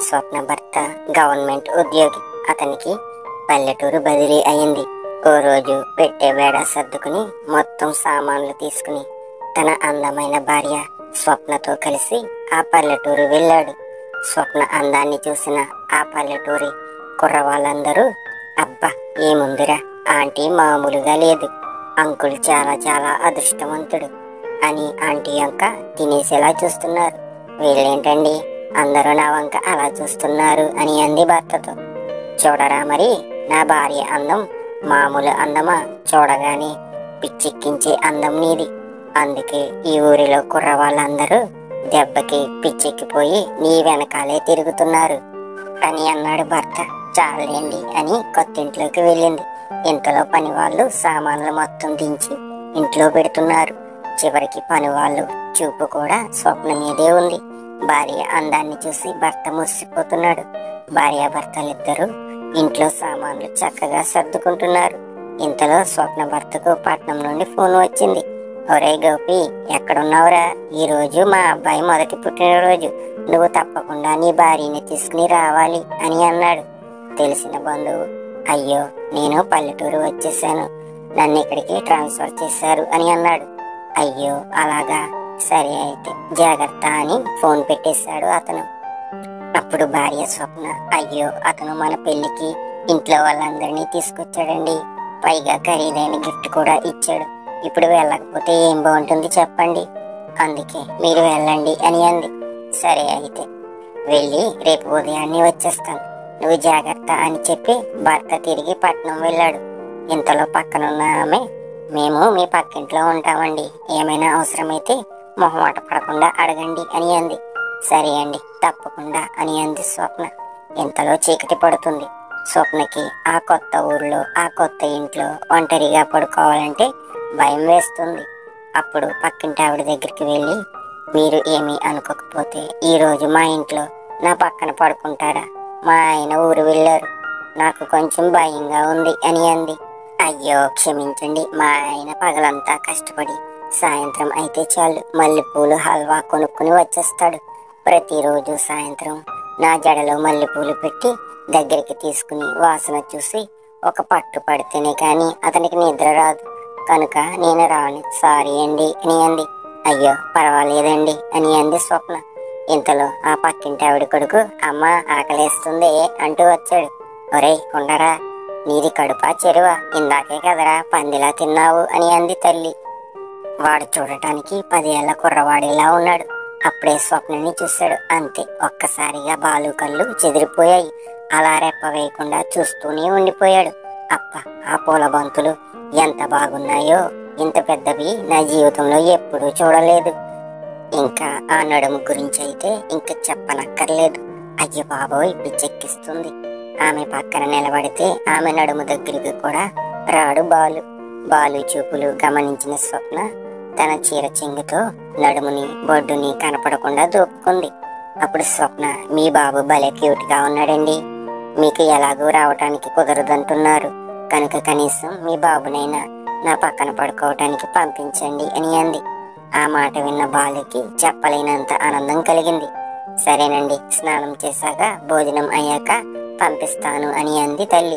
స్వప్న భర్త గవర్నమెంట్ ఉద్యోగి అతనికి పల్లెటూరు బదిలీ అయింది ఓ రోజు పెట్టే బేడ సర్దుకుని మొత్తం సామాన్లు తీసుకుని తన అందమైన భార్య స్వప్నతో కలిసి ఆ పల్లెటూరు వెళ్ళాడు స్వప్న అందాన్ని చూసిన ఆ పల్లెటూరి కుర్రవాళ్ళందరూ అబ్బా ఏముందిరా ఆంటీ మామూలుగా లేదు అంకుల్ చాలా చాలా అదృష్టవంతుడు అని ఆంటీ అంక తినేసేలా చూస్తున్నారు వీళ్ళేంటండి అందరూ నా వంక అలా చూస్తున్నారు అని అంది భర్తతో చూడరా మరి నా భార్య అందం మామూలు అందమా చూడగానే పిచ్చెక్కించే అందం నీది అందుకే ఈ ఊరిలో కుర్రవాళ్ళందరూ దెబ్బకి పిచ్చెక్కిపోయి నీ వెనకాలే తిరుగుతున్నారు అని అన్నాడు భర్త చాలండి అని కొత్తింట్లోకి వెళ్ళింది ఇంతలో పని వాళ్ళు సామాన్లు మొత్తం దించి ఇంట్లో పెడుతున్నారు చివరికి పని వాళ్ళు చూపు కూడా స్వప్న మీదే ఉంది భార్య అందాన్ని చూసి భర్త మురిసిపోతున్నాడు భార్యాభర్తలిద్దరూ ఇంట్లో సామాన్లు చక్కగా సర్దుకుంటున్నారు ఇంతలో స్వప్న భర్తకు పట్నం నుండి ఫోన్ వచ్చింది ఒరే గోపి ఎక్కడున్నావురా ఈ రోజు మా అబ్బాయి మొదటి పుట్టినరోజు నువ్వు తప్పకుండా నీ భార్యని తీసుకుని రావాలి అని అన్నాడు తెలిసిన బంధువు అయ్యో నేను పల్లెటూరు వచ్చేసాను నన్ను ఇక్కడికి ట్రాన్స్ఫర్ చేశారు అని అన్నాడు అయ్యో అలాగా సరే అయితే జాగ్రత్త అని ఫోన్ పెట్టేశాడు అతను అప్పుడు భార్య స్వప్న అయ్యో అతను మన పెళ్లికి ఇంట్లో వాళ్ళందరినీ తీసుకొచ్చాడండి పైగా ఖరీదైన గిఫ్ట్ కూడా ఇచ్చాడు ఇప్పుడు వెళ్ళకపోతే ఏం బాగుంటుంది చెప్పండి అందుకే మీరు వెళ్ళండి అని అంది సరే అయితే వెళ్ళి రేపు ఉదయాన్నే వచ్చేస్తాను నువ్వు జాగ్రత్త అని చెప్పి భర్త తిరిగి పట్నం వెళ్ళాడు ఇంతలో పక్కనున్న ఆమె మేము మీ పక్కింట్లో ఉంటామండి ఏమైనా అవసరమైతే మొహమాట పడకుండా అడగండి అని అంది సరే అండి తప్పకుండా అని అంది స్వప్న ఇంతలో చీకటి పడుతుంది స్వప్నకి ఆ కొత్త ఊర్లో ఆ కొత్త ఇంట్లో ఒంటరిగా పడుకోవాలంటే భయం వేస్తుంది అప్పుడు పక్కింటి ఆవిడ దగ్గరికి వెళ్ళి మీరు ఏమీ అనుకోకపోతే ఈ రోజు మా ఇంట్లో నా పక్కన పడుకుంటారా మా ఆయన ఊరు వెళ్ళారు నాకు కొంచెం భయంగా ఉంది అని అంది అయ్యో క్షమించండి మా ఆయన పగలంతా కష్టపడి సాయంత్రం అయితే చాలు మల్లెపూలు హల్వా కొనుక్కుని వచ్చేస్తాడు ప్రతిరోజు సాయంత్రం నా జడలో మల్లెపూలు పెట్టి దగ్గరికి తీసుకుని వాసన చూసి ఒక పట్టు పడితేనే కానీ అతనికి నిద్ర రాదు కనుక నేను రాను సారీ అండి అని అంది అయ్యో పర్వాలేదండి అని అంది స్వప్న ఇంతలో ఆ పక్కింటి ఆవిడ కొడుకు అమ్మ ఆకలేస్తుంది అంటూ వచ్చాడు ఒరేయ్ ఉండరా నీది కడుపా చెరువా ఇందాకే కదరా పందిలా తిన్నావు అని అంది తల్లి వాడు చూడటానికి పదేళ్ల కుర్రవాడిలా ఉన్నాడు అప్పుడే స్వప్నని చూశాడు అంతే ఒక్కసారిగా బాలు కళ్ళు చెదిరిపోయాయి అలా రెప్ప వేయకుండా చూస్తూనే ఉండిపోయాడు అప్ప ఆ పూల బంతులు ఎంత బాగున్నాయో ఇంత పెద్దవి నా జీవితంలో ఎప్పుడూ చూడలేదు ఇంకా ఆ నడుము గురించి అయితే ఇంకా చెప్పనక్కర్లేదు అయ్య బాబోయ్ పిచ్చెక్కిస్తుంది ఆమె పక్కన నిలబడితే ఆమె నడుము దగ్గరికి కూడా రాడు బాలు బాలు చూపులు గమనించిన స్వప్న తన చీర చెంగుతో నడుముని బొడ్డుని కనపడకుండా దూపుకుంది అప్పుడు స్వప్న మీ బాబు భలే క్యూట్ గా ఉన్నాడండి మీకు ఎలాగూ రావటానికి కుదరదంటున్నారు కనుక కనీసం మీ బాబునైనా నా పక్కన పడుకోవటానికి పంపించండి అని అంది ఆ మాట విన్న బాలుకి చెప్పలేనంత ఆనందం కలిగింది సరేనండి స్నానం చేశాక భోజనం అయ్యాక పంపిస్తాను అని అంది తల్లి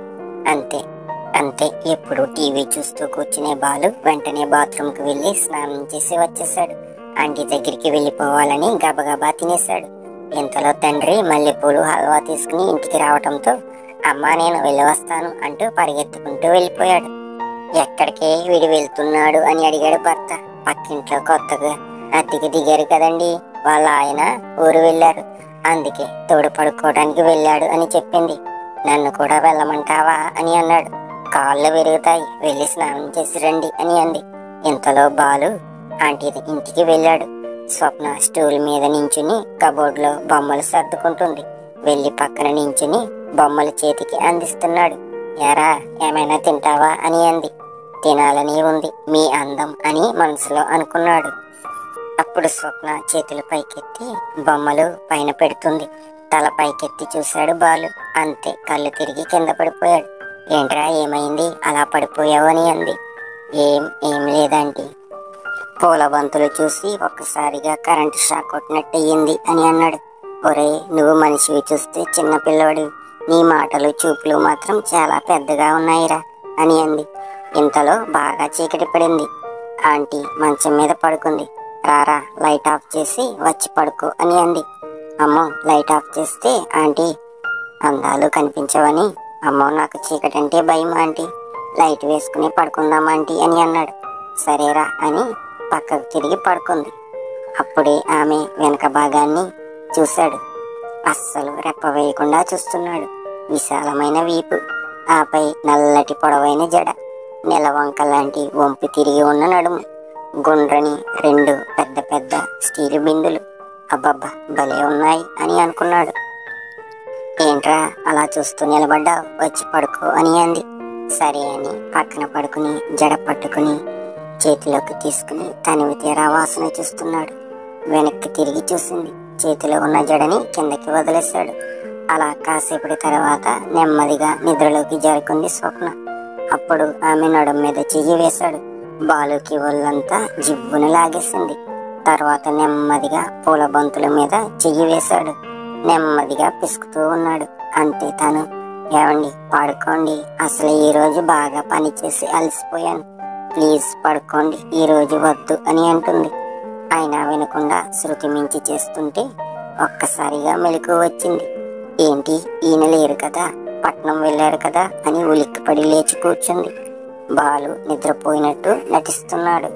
అంతే అంతే ఎప్పుడు టీవీ చూస్తూ కూర్చునే బాలు వెంటనే బాత్రూంకి వెళ్ళి స్నానం చేసి వచ్చేసాడు ఆంటీ దగ్గరికి వెళ్ళిపోవాలని గబగబా తినేశాడు ఇంతలో తండ్రి మల్లెపూలు హల్వా తీసుకుని ఇంటికి రావటంతో అమ్మా నేను వెళ్ళి వస్తాను అంటూ పరిగెత్తుకుంటూ వెళ్ళిపోయాడు ఎక్కడికే వీడు వెళ్తున్నాడు అని అడిగాడు భర్త పక్కింట్లో కొత్తగా అద్దెకి దిగారు కదండి వాళ్ళ ఆయన ఊరు వెళ్ళారు అందుకే తోడు పడుకోవడానికి వెళ్ళాడు అని చెప్పింది నన్ను కూడా వెళ్ళమంటావా అని అన్నాడు కాళ్ళు విరుగుతాయి వెళ్ళి స్నానం చేసి రండి అని అంది ఇంతలో బాలు ఆంటీ ఇంటికి వెళ్ళాడు స్వప్న స్టూల్ మీద నించుని కబోర్డ్లో బొమ్మలు సర్దుకుంటుంది వెళ్ళి పక్కన నించుని బొమ్మలు చేతికి అందిస్తున్నాడు ఎరా ఏమైనా తింటావా అని అంది తినాలని ఉంది మీ అందం అని మనసులో అనుకున్నాడు అప్పుడు స్వప్న చేతులు పైకెత్తి బొమ్మలు పైన పెడుతుంది తల పైకెత్తి చూశాడు బాలు అంతే కళ్ళు తిరిగి కింద పడిపోయాడు ఏంట్రా ఏమైంది అలా పడిపోయావు అని అంది ఏం ఏం లేదంటీ పూల బంతులు చూసి ఒక్కసారిగా కరెంటు షాక్ కొట్టినట్టు అయ్యింది అని అన్నాడు ఒరే నువ్వు మనిషివి చూస్తే చిన్న పిల్లవాడివి నీ మాటలు చూపులు మాత్రం చాలా పెద్దగా ఉన్నాయిరా అని అంది ఇంతలో బాగా చీకటి పడింది ఆంటీ మంచం మీద పడుకుంది రారా లైట్ ఆఫ్ చేసి వచ్చి పడుకో అని అంది అమ్మో లైట్ ఆఫ్ చేస్తే ఆంటీ అందాలు కనిపించవని అమ్మో నాకు చీకటి అంటే భయం ఆంటీ లైట్ వేసుకుని పడుకుందాం ఆంటీ అని అన్నాడు సరేరా అని పక్కకు తిరిగి పడుకుంది అప్పుడే ఆమె వెనక భాగాన్ని చూశాడు అస్సలు రెప్ప వేయకుండా చూస్తున్నాడు విశాలమైన వీపు ఆపై నల్లటి పొడవైన జడ నెలవంక లాంటి వంపి తిరిగి ఉన్న నడుము గుండ్రని రెండు పెద్ద పెద్ద స్టీల్ బిందులు అబ్బబ్బా భలే ఉన్నాయి అని అనుకున్నాడు ఏంట్రా అలా చూస్తూ నిలబడ్డావు వచ్చి పడుకో అని అంది సరే అని పక్కన పడుకుని జడ పట్టుకుని చేతిలోకి తీసుకుని తనివి తీరా వాసన చూస్తున్నాడు వెనక్కి తిరిగి చూసింది చేతిలో ఉన్న జడని కిందకి వదిలేశాడు అలా కాసేపటి తర్వాత నెమ్మదిగా నిద్రలోకి జారుకుంది స్వప్న అప్పుడు ఆమె నడుం మీద చెయ్యి వేశాడు బాలుకి ఒళ్ళంతా జివ్వున లాగేసింది తర్వాత నెమ్మదిగా పూల బంతుల మీద చెయ్యి వేశాడు నెమ్మదిగా పిసుకుతూ ఉన్నాడు అంతే తాను ఏమండి పడుకోండి అసలు ఈ రోజు బాగా పనిచేసి అలసిపోయాను ప్లీజ్ పడుకోండి ఈ రోజు వద్దు అని అంటుంది అయినా వినకుండా శృతి మించి చేస్తుంటే ఒక్కసారిగా మెలకు వచ్చింది ఏంటి ఈయన లేరు కదా పట్నం వెళ్ళారు కదా అని ఉలిక్కిపడి లేచి కూర్చుంది బాలు నిద్రపోయినట్టు నటిస్తున్నాడు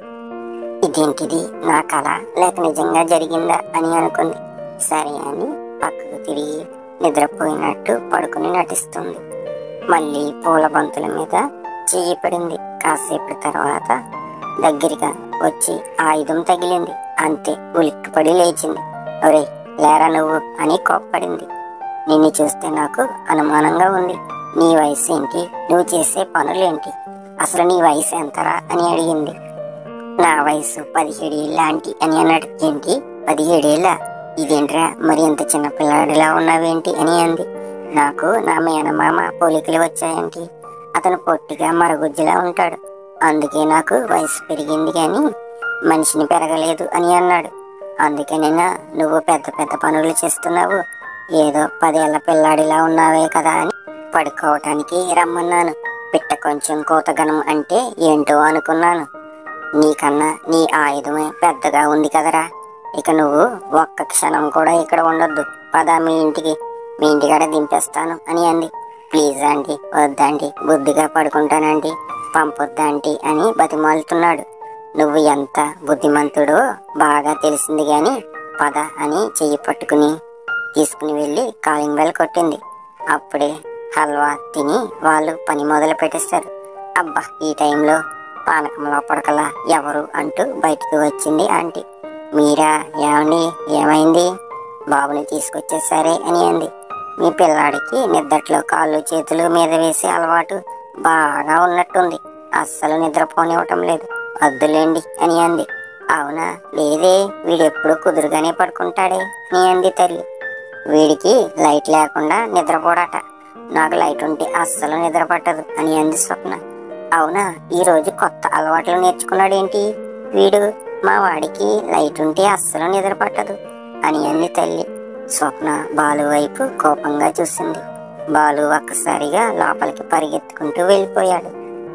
ఇదేంటిది నా కళ లేక నిజంగా జరిగిందా అని అనుకుంది సరే అని పక్కకు తిరిగి నిద్రపోయినట్టు పడుకుని నటిస్తుంది మళ్ళీ పూల బంతుల మీద చెయ్యి పడింది కాసేపటి తర్వాత దగ్గరగా వచ్చి ఆయుధం తగిలింది అంతే ఉలిక్కిపడి లేచింది ఒరే లేరా నువ్వు అని కోప్పడింది నిన్ను చూస్తే నాకు అనుమానంగా ఉంది నీ వయసు ఏంటి నువ్వు చేసే పనులేంటి అసలు నీ వయసు ఎంతరా అని అడిగింది నా వయసు పదిహేడు ఏళ్ళ ఆంటీ అని అన్నాడు ఏంటి పదిహేడేళ్ళ ఇదేంట్రా మరి ఎంత చిన్న పిల్లాడిలా ఉన్నావేంటి అని అంది నాకు నా మేనమామ పోలికలు వచ్చాయంటి అతను పొట్టిగా మరగుజ్జులా ఉంటాడు అందుకే నాకు వయసు పెరిగింది కానీ మనిషిని పెరగలేదు అని అన్నాడు అందుకేనైనా నువ్వు పెద్ద పెద్ద పనులు చేస్తున్నావు ఏదో పదేళ్ల పిల్లాడిలా ఉన్నావే కదా అని పడుకోవటానికి రమ్మన్నాను పిట్ట కొంచెం కోతగనం అంటే ఏంటో అనుకున్నాను నీకన్నా నీ ఆయుధమే పెద్దగా ఉంది కదరా ఇక నువ్వు ఒక్క క్షణం కూడా ఇక్కడ ఉండొద్దు పద మీ ఇంటికి మీ ఇంటికాడ దింపేస్తాను అని అంది ప్లీజ్ ఆంటీ వద్దండి బుద్ధిగా పడుకుంటానండి పంపొద్దంటీ అని బతిమాలుతున్నాడు నువ్వు ఎంత బుద్ధిమంతుడో బాగా తెలిసింది గాని పద అని చెయ్యి పట్టుకుని తీసుకుని వెళ్ళి కాలింగ్ బెల్ కొట్టింది అప్పుడే హల్వా తిని వాళ్ళు పని మొదలు పెట్టేశారు అబ్బా ఈ టైంలో పానకంలో పడకలా ఎవరు అంటూ బయటికి వచ్చింది ఆంటీ మీరా ఏమండి ఏమైంది బాబుని తీసుకొచ్చేసరే అని అంది మీ పిల్లాడికి నిద్దట్లో కాళ్ళు చేతులు మీద వేసే అలవాటు బాగా ఉన్నట్టుంది అస్సలు నిద్రపోనివ్వటం లేదు వద్దులేండి అని అంది అవునా లేదే వీడెప్పుడు కుదురుగానే పడుకుంటాడే అని అంది తల్లి వీడికి లైట్ లేకుండా నిద్రపోడట నాకు లైట్ ఉంటే అస్సలు నిద్ర పట్టదు అని అంది స్వప్న అవునా ఈ రోజు కొత్త అలవాట్లు నేర్చుకున్నాడేంటి వీడు మా వాడికి లైట్ ఉంటే అస్సలు నిద్ర పట్టదు అని అంది తల్లి స్వప్న బాలు వైపు కోపంగా చూసింది బాలు ఒక్కసారిగా లోపలికి పరిగెత్తుకుంటూ వెళ్ళిపోయాడు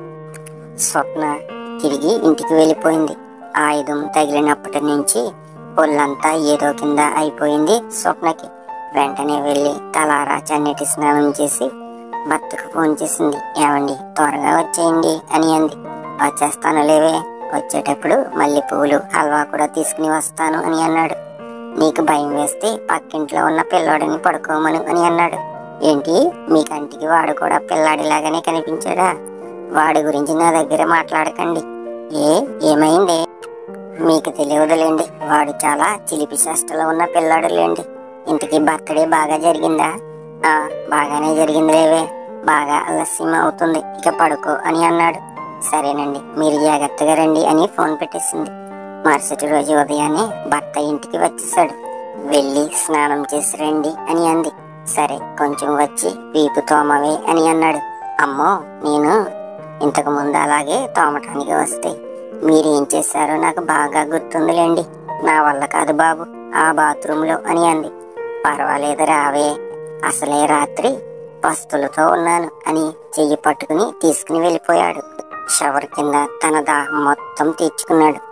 స్వప్న తిరిగి ఇంటికి వెళ్ళిపోయింది ఆయుధం తగిలినప్పటి నుంచి ఒళ్ళంతా ఏదో కింద అయిపోయింది స్వప్నకి వెంటనే వెళ్ళి తలారా చన్నటి స్నానం చేసి భర్తకు ఫోన్ చేసింది ఏమండి త్వరగా వచ్చేయండి అని అంది వచ్చేస్తాను లేవే వచ్చేటప్పుడు మల్లె పువ్వులు హల్వా కూడా తీసుకుని వస్తాను అని అన్నాడు నీకు భయం వేస్తే పక్కింట్లో ఉన్న పిల్లాడిని పడుకోమను అని అన్నాడు ఏంటి మీ కంటికి వాడు కూడా పిల్లాడిలాగానే కనిపించాడా వాడి గురించి నా దగ్గర మాట్లాడకండి ఏ ఏమైంది మీకు తెలియదులేండి వాడు చాలా చిలిపి చేష్టలో ఉన్న పిల్లాడులేండి ఇంటికి బర్త్డే బాగా జరిగిందా ఆ బాగానే జరిగింది లేవే బాగా ఆలస్యం అవుతుంది ఇక పడుకో అని అన్నాడు సరేనండి మీరు జాగ్రత్తగా రండి అని ఫోన్ పెట్టేసింది మరుసటి రోజు ఉదయాన్నే భర్త ఇంటికి వచ్చేసాడు వెళ్ళి స్నానం చేసి రండి అని అంది సరే కొంచెం వచ్చి వీపు తోమవే అని అన్నాడు అమ్మో నేను ఇంతకు ముందు అలాగే తోమటానికి వస్తే మీరేం చేశారో నాకు బాగా గుర్తుందిలేండి నా వల్ల కాదు బాబు ఆ బాత్రూంలో అని అంది పర్వాలేదు రావే అసలే రాత్రి పస్తులతో ఉన్నాను అని చెయ్యి పట్టుకుని తీసుకుని వెళ్ళిపోయాడు షవర్ కింద తన దాహం మొత్తం తీర్చుకున్నాడు